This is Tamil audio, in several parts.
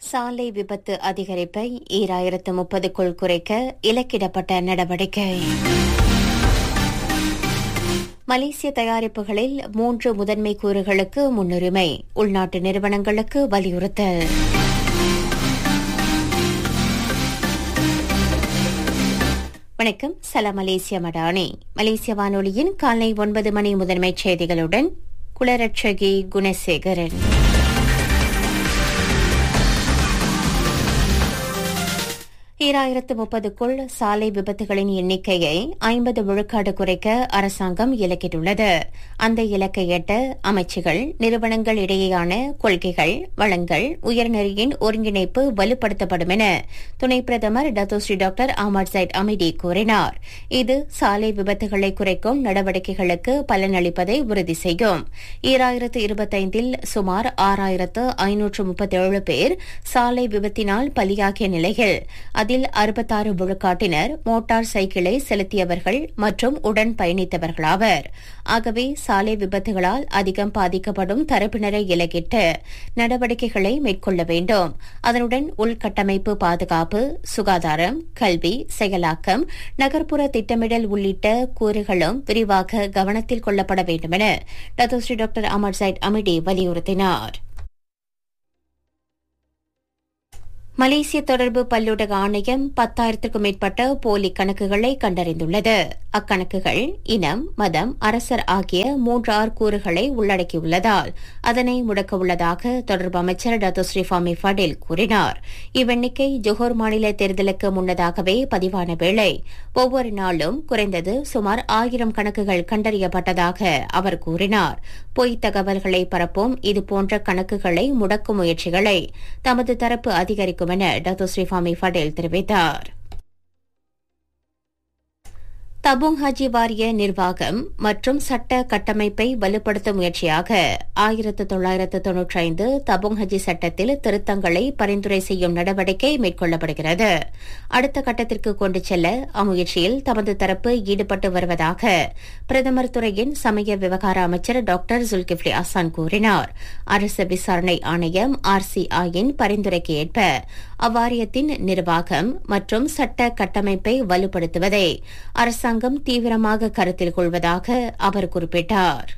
சாலை விபத்து அதிகரிப்பை ஈராயிரத்து முப்பதுக்குள் குறைக்க இலக்கிடப்பட்ட நடவடிக்கை மலேசிய தயாரிப்புகளில் மூன்று முதன்மை கூறுகளுக்கு முன்னுரிமை உள்நாட்டு நிறுவனங்களுக்கு வலியுறுத்தல் வணக்கம் சலாம் மலேசிய மடானி மலேசிய வானொலியின் காலை ஒன்பது மணி முதன்மைச் செய்திகளுடன் குளரட்சகி குணசேகரன் ஈராயிரத்து முப்பதுக்குள் சாலை விபத்துகளின் எண்ணிக்கையை ஐம்பது விழுக்காடு குறைக்க அரசாங்கம் இலக்கிட்டுள்ளது அந்த இலக்கை எட்ட அமைச்சுகள் நிறுவனங்கள் இடையேயான கொள்கைகள் வளங்கள் உயர்நெறியின் ஒருங்கிணைப்பு வலுப்படுத்தப்படும் என துணை பிரதமர் Datuk Seri doctor Ahmad Zahid Hamidi கூறினார் இது சாலை விபத்துகளை குறைக்கும் நடவடிக்கைகளுக்கு பலனளிப்பதை உறுதி செய்யும் ஈராயிரத்து இருபத்தைந்தில் சுமார் ஆறாயிரத்து ஐநூற்று முப்பத்தேழு பேர் சாலை விபத்தினால் பலியாகிய நிலையில் அதில் அறுபத்தாறு விழுக்காட்டினர் மோட்டார் சைக்கிளை செலுத்தியவர்கள் மற்றும் உடன் பயணித்தவர்களாவர் ஆகவே சாலை விபத்துகளால் அதிகம் பாதிக்கப்படும் தரப்பினரை இலக்கிட்டு நடவடிக்கைகளை மேற்கொள்ள வேண்டும் அதனுடன் உள்கட்டமைப்பு பாதுகாப்பு சுகாதாரம் கல்வி செயலாக்கம் நகர்ப்புற திட்டமிடல் உள்ளிட்ட கூறுகளும் விரிவாக கவனத்தில் கொள்ளப்பட வேண்டும் என Datuk Seri doctor Ahmad Zahid Hamidi வலியுறுத்தினார் மலேசிய தொடர்பு பல்லூடக ஆணையம் பத்தாயிரத்திற்கும் மேற்பட்ட போலி கணக்குகளை கண்டறிந்துள்ளது அக்கணக்குகள் இனம் மதம் அரசர் ஆகிய மூன்று ஆறு கூறுகளை உள்ளடக்கியுள்ளதால் அதனை முடக்க உள்ளதாக தொடர்பு அமைச்சர் டத்தோ ஸ்ரீஃபாமி ஃபடில் கூறினார் இவ்வெண்ணிக்கை ஜொஹோர் மாநில தேர்தலுக்கு முன்னதாகவே பதிவான வேளை ஒவ்வொரு நாளும் குறைந்தது சுமார் ஆயிரம் கணக்குகள் கண்டறியப்பட்டதாக அவர் கூறினார் பொய் தகவல்களை பரப்பும் இதுபோன்ற கணக்குகளை முடக்கும் முயற்சிகளை தமது தரப்பு அதிகரிக்கும் என டத்தோ ஸ்ரீஃபாமி ஃபடேல் தெரிவித்தார் தபுங் ஹஜி வாரிய நிர்வாகம் மற்றும் சட்ட கட்டமைப்பை வலுப்படுத்தும் முயற்சியாக ஆயிரத்து தொள்ளாயிரத்து தொன்னூற்றி ஐந்து தபுங் ஹஜி சட்டத்தில் திருத்தங்களை பரிந்துரை செய்யும் நடவடிக்கை மேற்கொள்ளப்படுகிறது அடுத்த கட்டத்திற்கு கொண்டு செல்ல அம்முயற்சியில் தமது தரப்பு ஈடுபட்டு வருவதாக பிரதமர் துறையின் சமய விவகார அமைச்சர் டாக்டர் ஜுல்கிப்லி அசான் கூறினார் அரசு விசாரணை ஆணையம் ஆர்சிஐயின் பரிந்துரைக்கு ஏற்ப அவ்வாரியத்தின் நிர்வாகம் மற்றும் சட்ட கட்டமைப்பை வலுப்படுத்துவதை அரசாங்கம் தீவிரமாக கருத்தில் கொள்வதாக அவர் குறிப்பிட்டார்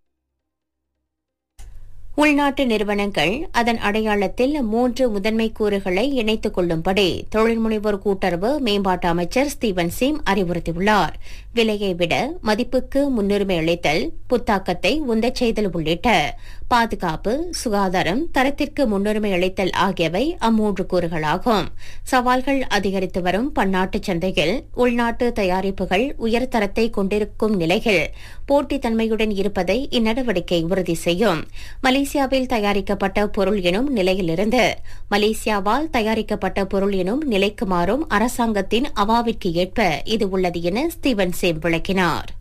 உள்நாட்டு நிறுவனங்கள் அதன் அடையாளத்தில் மூன்று முதன்மை கூறுகளை இணைத்துக் கொள்ளும்படி தொழில் முனைவோர் கூட்டுறவு மேம்பாட்டு அமைச்சர் ஸ்டீவன் சிம் அறிவுறுத்தியுள்ளார் விலையை விட மதிப்புக்கு முன்னுரிமை அளித்தல் புத்தாக்கத்தை உந்தச் செய்தல் உள்ளிட்ட பாதுகாப்பு சுகாதாரம் தரத்திற்கு முன்னுரிமை அளித்தல் ஆகியவை அம்மூன்று கூறுகளாகும் சவால்கள் அதிகரித்து வரும் பன்னாட்டு சந்தையில் உள்நாட்டு தயாரிப்புகள் உயர்தரத்தை கொண்டிருக்கும் நிலையில் போட்டித்தன்மையுடன் இருப்பதை இந்நடவடிக்கை உறுதி செய்யும் மலேசியாவில் தயாரிக்கப்பட்ட பொருள் எனும் நிலையிலிருந்து மலேசியாவால் தயாரிக்கப்பட்ட பொருள் எனும் நிலைக்கு மாறும் அரசாங்கத்தின் அவாவிற்கு ஏற்ப இது உள்ளது என ஸ்டீவன் சேம் விளக்கினார்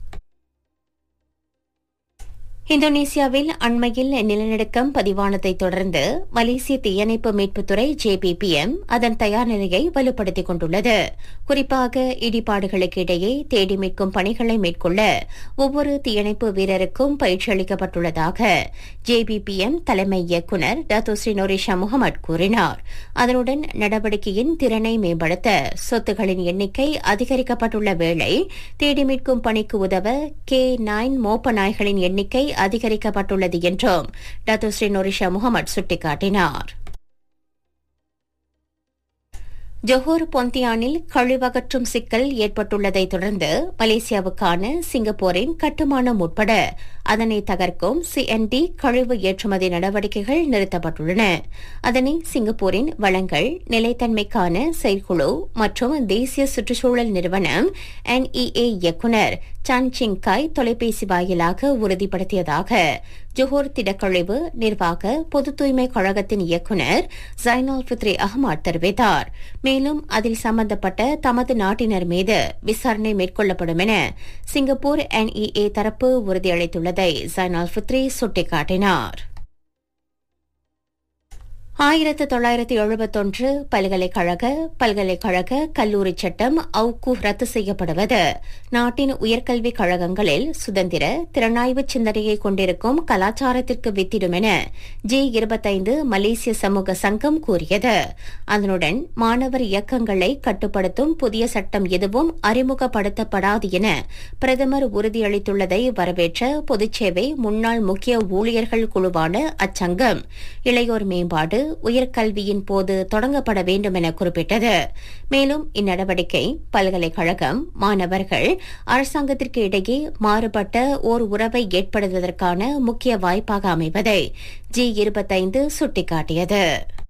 இந்தோனேசியாவில் அண்மையில் நிலநடுக்கம் பதிவானதை தொடர்ந்து மலேசிய தீயணைப்பு மீட்புத்துறை ஜேபிபிஎம் அதன் தயார் நிலையை வலுப்படுத்திக் கொண்டுள்ளது குறிப்பாக இடிபாடுகளுக்கு இடையே தேடி மீட்கும் பணிகளை மேற்கொள்ள ஒவ்வொரு தீயணைப்பு வீரருக்கும் பயிற்சி அளிக்கப்பட்டுள்ளதாக ஜேபிபிஎம் தலைமை இயக்குநர் டாத்தோஸ்ரீ நோரிஷா முகமது கூறினார் அதனுடன் நடவடிக்கையின் திறனை மேம்படுத்த சொத்துகளின் எண்ணிக்கை அதிகரிக்கப்பட்டுள்ள வேளை தேடி மீட்கும் பணிக்கு உதவ கே நைன் மோப்ப நாய்களின் எண்ணிக்கை அதிகரிக்கப்பட்டுள்ளது என்றும் டாக்டர் ஸ்ரீ நோரிஷா முகமது சுட்டிக்காட்டினார் ஜொஹோர் பொந்தியானில் கழிவகற்றும் சிக்கல் ஏற்பட்டுள்ளதை தொடர்ந்து மலேசியாவுக்கான சிங்கப்பூரின் கட்டுமானம் உட்பட அதனை தகர்க்கும் சிஎன்டி கழிவு ஏற்றுமதி நடவடிக்கைகள் நிறுத்தப்பட்டுள்ளன அதனை சிங்கப்பூரின் வளங்கள் நிலைத்தன்மைக்கான செயற்குழு மற்றும் தேசிய சுற்றுச்சூழல் நிறுவனம் என்இஏ இயக்குநர் சான் சிங்காய் தொலைபேசி வாயிலாக உறுதிப்படுத்தியதாக ஜொஹோர் திடக்கழிவு நிர்வாக பொது தூய்மை கழகத்தின் இயக்குநர் ஜைனால் ஃபித்ரி அஹ்மத் தெரிவித்தார் மேலும் அதில் சம்பந்தப்பட்ட தமது நாட்டினர் மீது விசாரணை மேற்கொள்ளப்படும் என சிங்கப்பூர் என்இஏ தரப்பு உறுதியளித்துள்ளதை ஜைனால் ஃபித்ரி சுட்டிக்காட்டினார் ஆயிரத்து தொள்ளாயிரத்து எழுபத்தொன்று பல்கலைக்கழக பல்கலைக்கழக கல்லூரி சட்டம் அவுக்கு ரத்து செய்யப்படுவது நாட்டின் உயர்கல்விக் கழகங்களில் சுதந்திர திறனாய்வு சிந்தனையை கொண்டிருக்கும் கலாச்சாரத்திற்கு வித்திடும் என ஜி இருபத்தைந்து மலேசிய சமூக சங்கம் கூறியது அதனுடன் மாணவர் இயக்கங்களை கட்டுப்படுத்தும் புதிய சட்டம் எதுவும் அறிமுகப்படுத்தப்படாது என பிரதமர் உறுதியளித்துள்ளதை வரவேற்ற பொதுச்சேவை முன்னாள் முக்கிய ஊழியர்கள் குழுவான அச்சங்கம் இளையோர் மேம்பாடு உயர்கல்வியின் போது தொடங்கப்பட வேண்டும் என குறிப்பிட்டது மேலும் இந்நடவடிக்கை பல்கலைக்கழகம் மாணவர்கள் அரசாங்கத்திற்கு இடையே மாறுபட்ட ஓர் உறவை ஏற்படுத்துவதற்கான முக்கிய வாய்ப்பாக அமைவதை ஜி இருபத்தைந்து சுட்டிக்காட்டியது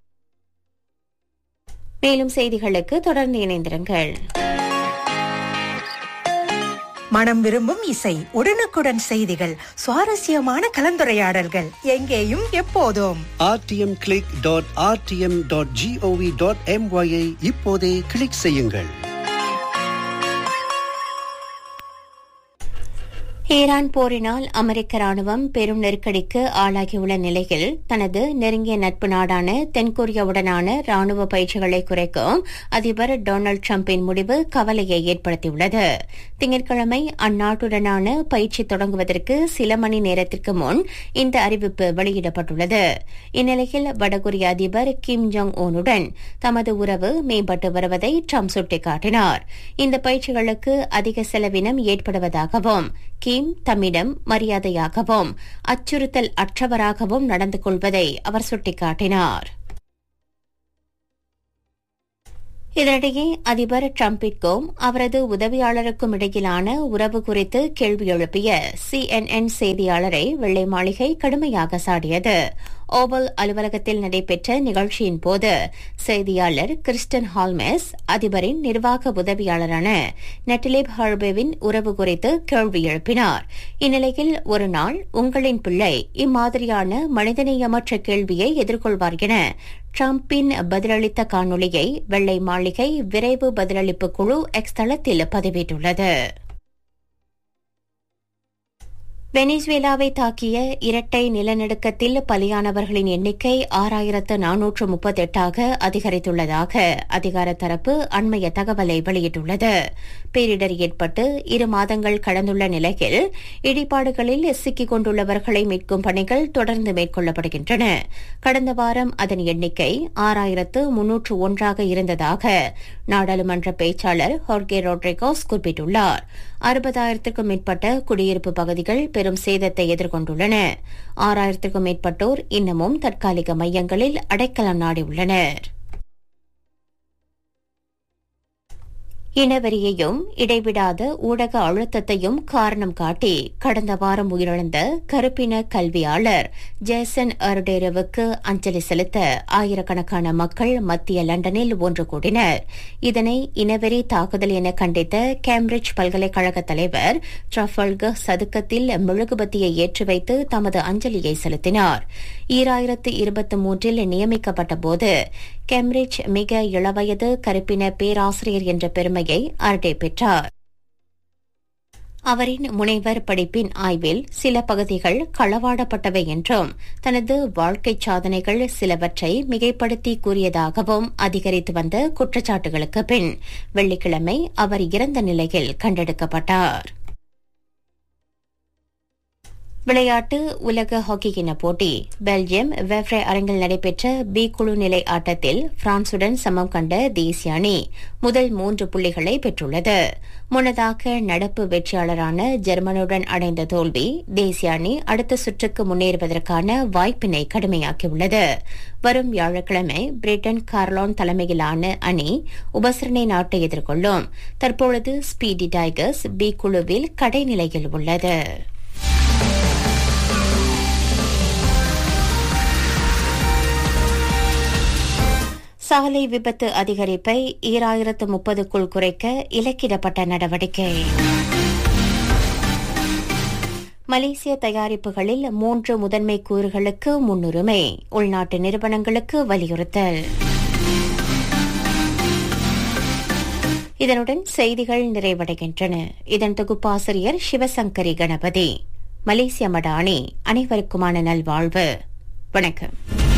மேலும் செய்திகளுக்கு தொடர்ந்து இணைந்திருங்கள் மனம் விரும்பும் இசை உடனுக்குடன் செய்திகள் சுவாரஸ்யமான கலந்துரையாடல்கள் எங்கேயும் எப்போதும் rtm.rtm.gov.my ஐ இப்போதே கிளிக் செய்யுங்கள் ஈரான் போரினால் அமெரிக்க ராணுவம் பெரும் நெருக்கடிக்கு ஆளாகியுள்ள நிலையில் தனது நெருங்கிய நட்பு நாடான தென்கொரியாவுடனான ராணுவ பயிற்சிகளை குறைக்கும் அதிபர் டொனால்டு டிரம்பின் முடிவு கவலையை ஏற்படுத்தியுள்ளது திங்கட்கிழமை அந்நாட்டுடனான பயிற்சி தொடங்குவதற்கு சில மணி நேரத்திற்கு முன் இந்த அறிவிப்பு வெளியிடப்பட்டுள்ளது இந்நிலையில் வடகொரிய அதிபர் கிம் ஜோங் ஓனுடன் தமது உறவு மேம்பட்டு வருவதை ட்ரம்ப் சுட்டிக்காட்டினார் இந்த பயிற்சிகளுக்கு அதிக செலவினம் ஏற்படுவதாகவும் கிம் தம்மிடம் மரியாதையாகவும் அச்சுறுத்தல் அற்றவராகவும் நடந்து கொள்வதை அவர் சுட்டிக்காட்டினார் இதனிடையே அதிபர் டிரம்பிற்கும் அவரது உதவியாளருக்கும் இடையிலான உறவு குறித்து கேள்வி எழுப்பிய சிஎன்என் செய்தியாளரை வெள்ளை மாளிகை கடுமையாக சாடியது ஓவல் அலுவலகத்தில் நடைபெற்ற நிகழ்ச்சியின் போது செய்தியாளர் கிறிஸ்டன் ஹால்மெஸ் அதிபரின் நிர்வாக உதவியாளரான நெட்டிலிப் ஹர்பேவின் உறவு குறித்து கேள்வி எழுப்பினார் இந்நிலையில் ஒரு நாள் உங்களின் பிள்ளை இம்மாதிரியான மனிதநேயமற்ற கேள்வியை எதிர்கொள்வார் என டிரம்பின் பதிலளித்த காணொலியை வெள்ளை மாளிகை விரைவு பதிலளிப்பு குழு எக்ஸ் தளத்தில் பதிவிட்டுள்ளது வெனிசுவேலாவை தாக்கிய இரட்டை நிலநடுக்கத்தில் பலியானவர்களின் எண்ணிக்கை ஆறாயிரத்து நானூற்று முப்பத்தெட்டாக அதிகரித்துள்ளதாக அதிகார தரப்பு அண்மைய தகவலை வெளியிட்டுள்ளது பேரிடர் ஏற்பட்டு இரு மாதங்கள் கடந்துள்ள நிலையில் இடிபாடுகளில் சிக்கிக் கொண்டுள்ளவர்களை மீட்கும் பணிகள் தொடர்ந்து மேற்கொள்ளப்படுகின்றன கடந்த வாரம் அதன் எண்ணிக்கை ஆறாயிரத்து முன்னூற்று ஒன்றாக இருந்ததாக நாடாளுமன்ற பேச்சாளர் ஹோர்கே ரோட்ரிகோஸ் குறிப்பிட்டுள்ளார் அறுபதாயிரத்திற்கும் மேற்பட்ட குடியிருப்பு பகுதிகள் பெரும் சேதத்தை எதிர்கொண்டுள்ளன ஆறாயிரத்திற்கும் மேற்பட்டோர் இன்னமும் தற்காலிக மையங்களில் அடைக்கலம் நாடியுள்ளனர் இனவெறியையும் இடைவிடாத ஊடக அழுத்தத்தையும் காரணம் காட்டி கடந்த வாரம் உயிரிழந்த கருப்பின கல்வியாளர் ஜேசன் அர்டேரவுக்கு அஞ்சலி செலுத்த ஆயிரக்கணக்கான மக்கள் மத்திய லண்டனில் ஒன்று கூடினர் இதனை இனவெறி தாக்குதல் என கண்டித்த கேம்பிரிட்ஜ் பல்கலைக்கழக தலைவர் ட்ரஃபல்கர் சதுக்கத்தில் மெழுகுபத்தியை ஏற்றி வைத்து தமது அஞ்சலியை செலுத்தினார் ஈராயிரத்து இருபத்தி மூன்றில் நியமிக்கப்பட்ட போது கேம்பிரிட்ஜ் மிக இளவயது கருப்பின பேராசிரியர் என்ற பெருமையை அர்டே பெற்றார் அவரின் முனைவர் படிப்பின் ஆய்வில் சில பகுதிகள் களவாடப்பட்டவை என்றும் தனது வாழ்க்கை சாதனைகள் சிலவற்றை மிகைப்படுத்தி கூறியதாகவும் அதிகரித்து வந்த குற்றச்சாட்டுகளுக்கு பின் வெள்ளிக்கிழமை அவர் இறந்த நிலையில் கண்டெடுக்கப்பட்டார் விளையாட்டு உலக ஹாக்கி கிண்ண போட்டி பெல்ஜியம் வெவ்ரே அரங்கில் நடைபெற்ற பி குழு நிலை ஆட்டத்தில் பிரான்சுடன் சமம் கண்ட தேசிய அணி முதல் மூன்று புள்ளிகளை பெற்றுள்ளது முன்னதாக நடப்பு வெற்றியாளரான ஜெர்மனுடன் அடைந்த தோல்வி தேசிய அணி அடுத்த சுற்றுக்கு முன்னேறுவதற்கான வாய்ப்பினை கடுமையாக்கியுள்ளது வரும் வியாழக்கிழமை பிரிட்டன் கார்லான் தலைமையிலான அணி உபசரணை நாட்டை எதிர்கொள்ளும் தற்பொழுது ஸ்பீடி டைகர்ஸ் பி குழுவில் கடைநிலையில் உள்ளது சாலை விபத்து அதிகரிப்பை ஈராயிரத்து முப்பதுக்குள் குறைக்க இலக்கிடப்பட்ட நடவடிக்கை மலேசிய தயாரிப்புகளில் மூன்று முதன்மை கூறுகளுக்கு முன்னுரிமை உள்நாட்டு நிறுவனங்களுக்கு வலியுறுத்தல் இதனுடன் செய்திகள் நிறைவடைகின்றன இதன் தொகுப்பாசிரியர் சிவசங்கரி கணபதி மலேசிய மடானி அனைவருக்குமான நல்வாழ்வு வணக்கம்